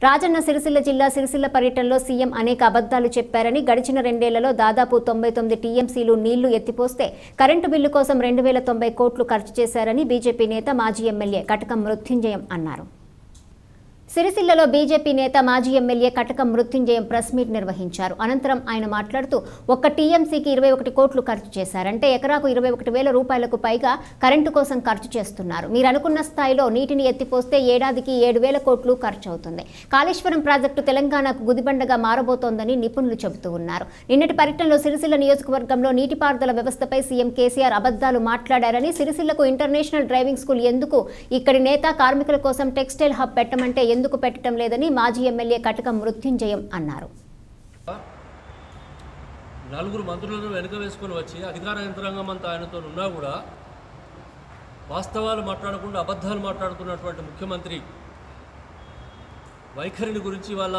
రాజన్న సిరిసిల్ల జిల్లా సిరిసిల్ల పర్యటనలో సీఎం అనేక అబద్దాలు చెప్పారని గడిచిన రెండేళ్లలో దాదాపు తొంభై తొమ్మిది టీఎంసీలు నీళ్లు ఎత్తిపోస్తే కరెంటు బిల్లు కోసం రెండు వేల తొంభై కోట్లు ఖర్చు చేశారని బీజేపీ నేత మాజీ ఎమ్మెల్యే కటకం మృత్యుంజయం అన్నారు సిరిసిల్లలో బీజేపీ నేత మాజీ MLA Katakam Mrutyunjayam press meet నిర్వహించారు అనంతరం ఆయన మాట్లాడుతూ ఒక్క టీఎంసీకి ఇరవై ఒకటి కోట్లు ఖర్చు చేశారంటే ఎకరాకు ఇరవై ఒకటి వేల రూపాయలకు పైగా కరెంటు కోసం ఖర్చు చేస్తున్నారు మీరు అనుకున్న స్థాయిలో నీటిని ఎత్తిపోస్తే ఏడాదికి ఏడు వేల కోట్లు ఖర్చు అవుతుంది కాళేశ్వరం ప్రాజెక్టు తెలంగాణకు గుదిబండగా మారబోతోందని నిపుణులు చెబుతూ ఉన్నారు నిన్నటి పర్యటనలో సిరిసిల్ల నియోజకవర్గంలో నీటిపారుదల వ్యవస్థపై సీఎం కేసీఆర్ అబద్దాలు మాట్లాడారని సిరిసిల్లకు ఇంటర్నేషనల్ డ్రైవింగ్ స్కూల్ ఎందుకు ఇక్కడి నేత కార్మికుల కోసం టెక్స్టైల్ హబ్ పెట్టమంటే ఎందుకు పెట్టడం లేదని మాజీ ఎమ్మెల్యే కటకం మృత్యుంజయం అన్నారు నలుగురు మంత్రులను వెనుక వేసుకొని వచ్చి అధికార యంత్రాంగం అంతా ఆయనతో ఉన్నా కూడా వాస్తవాలు మాట్లాడకుండా అబద్ధాలు మాట్లాడుతున్నటువంటి ముఖ్యమంత్రి వైఖరిని గురించి వాళ్ళ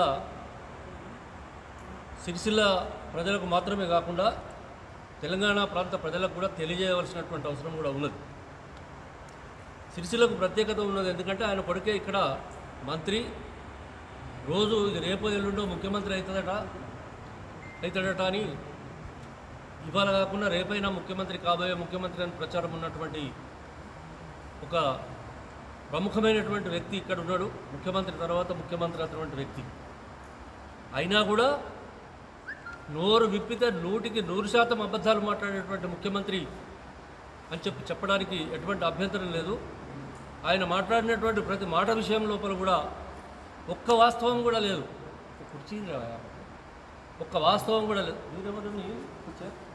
సిరిసిల్ల ప్రజలకు మాత్రమే కాకుండా తెలంగాణ ప్రాంత ప్రజలకు కూడా తెలియజేయవలసినటువంటి అవసరం కూడా ఉన్నది సిరిసిల్లకు ప్రత్యేకత ఉన్నది ఎందుకంటే ఆయన కొడుకే ఇక్కడ మంత్రి రోజు ఇది రేపు ఎల్లుండో ముఖ్యమంత్రి అవుతుందట అవుతాడట అని ఇవాళ కాకుండా రేపైనా ముఖ్యమంత్రి కాబోయే ముఖ్యమంత్రి అని ప్రచారం ఉన్నటువంటి ఒక ప్రముఖమైనటువంటి వ్యక్తి ఇక్కడ ఉన్నాడు ముఖ్యమంత్రి తర్వాత ముఖ్యమంత్రి అటువంటి వ్యక్తి అయినా కూడా నోరు విప్పితే నూటికి నూరు శాతం అబద్ధాలు మాట్లాడేటువంటి ముఖ్యమంత్రి అని చెప్పి చెప్పడానికి ఎటువంటి అభ్యంతరం లేదు ఆయన మాట్లాడినటువంటి ప్రతి మాట విషయం లోపల కూడా ఒక్క వాస్తవం కూడా లేదు కుర్చీ రా. ఒక్క వాస్తవం కూడా లేదు మీరెవరు నీ కూర్చో